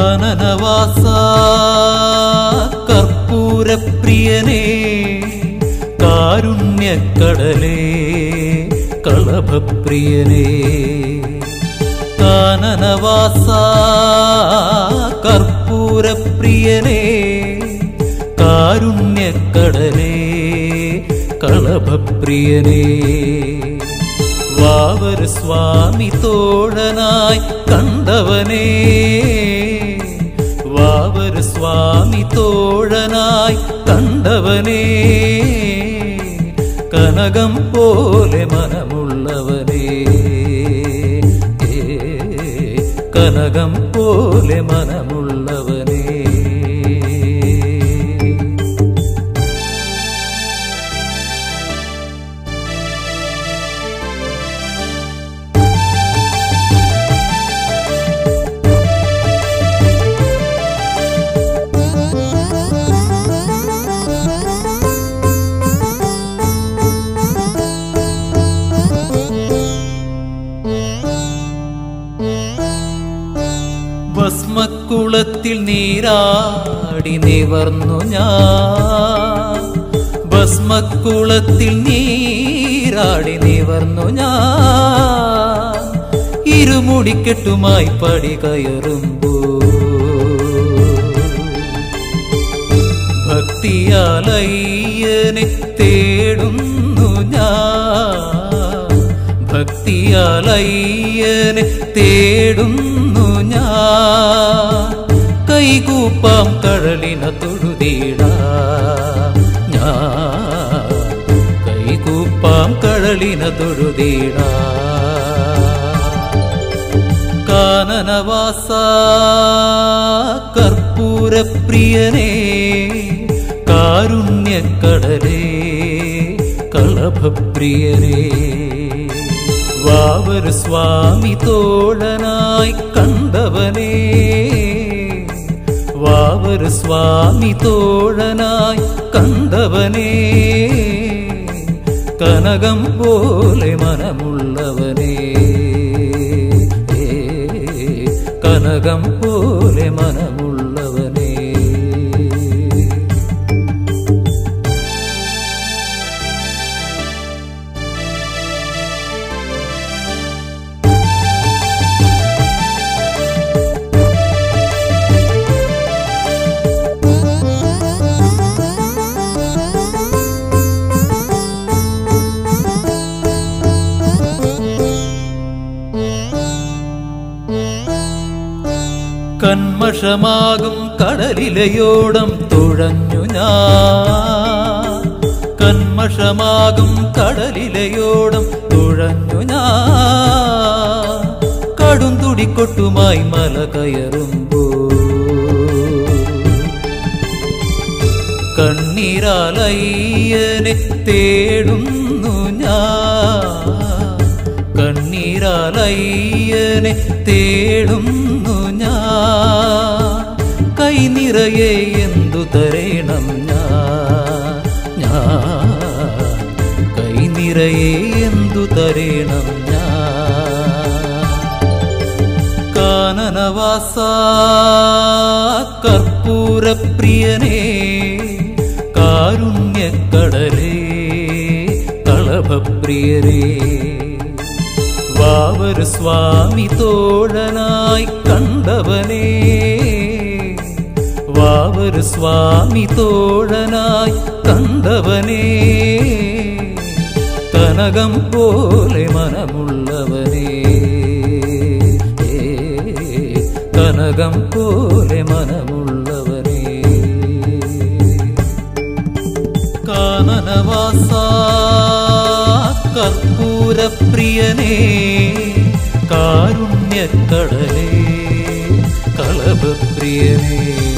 കാനനവാസ കർപ്പൂരപ്രിയനേ കാരുണ്യക്കടലേ കളഭപ്രിയനേ കാനനവാസ കർപ്പൂരപ്രിയനേ കാരുണ്യക്കടലേ കളഭപ്രിയനേ വാവർ സ്വാമി തോഴനായി കണ്ടവനേ വാവർ സ്വാമി തോഴനായി കണ്ടവനേ കനകം പോലെ മനമുള്ളവനേ ഏ, കനകം പോലെ മനമുള്ളവനേ ഭസ്മക്കുളത്തിൽ നീരാടി നിവർന്നു ഞാൻ ഭസ്മക്കുളത്തിൽ നീരാടി നിവർന്നു ഞാൻ ഇരുമുടിക്കെട്ടുമായി പടി കയറുമ്പോ ഭക്തിയാലയ്യനെ തേടുന്നു ഞാൻ ഭക്തിയാലയ്യനെ തേടുന്നു ഞാൻ കൈകൂപ്പാം കഴലിന തൊഴുതീട ഞാൻ കൈകൂപ്പാം കഴലിന തൊഴുതീട കാനനവാസ കർപ്പൂരപ്രിയനേ കാരുണ്യക്കടലേ കളഭപ്രിയനേ വാവർ സ്വാമി തോഴനായി കണ്ടവനേ വാവർ സ്വാമി തോഴനായി കണ്ടവനേ കനകം പോലെ മനമുള്ളവനേ ഏ, കനകം പോലെ മനമുള്ളവനേ കന്മഷമാകും കടലിലയോടം തുഴഞ്ഞു ഞാൻ കന്മഷമാകും കടലിലയോടം തുഴഞ്ഞു ഞാൻ കടും തുടിക്കൊട്ടുമായി മല കയറുമ്പോ കണ്ണീരാലയ്യനെ തേടുന്നു ഞാൻ കണ്ണീരാലയ്യനെ തേടുന്നു ഞാൻ കൈ നിറയെ എന്തു തരേണം ഞാൻ ഞാൻ കൈ നിറയെ എന്തു തരേണം ഞാൻ കാനനവാസ കർപ്പൂരപ്രിയനേ കാരുണ്യക്കടലേ കളഭപ്രിയരേ വാവർ സ്വാമി തോഴനായി കണ്ടവനേ വാവർ സ്വാമി തോഴനായി കണ്ടവനേ കനകം പോലെ മനമുള്ളവനേ ഏ, കനകം പോലെ മനമുള്ളവനേ കാനനവാസ കർപ്പൂരപ്രിയനേ കാരുണ്യക്കടലേ കളഭപ്രിയനേ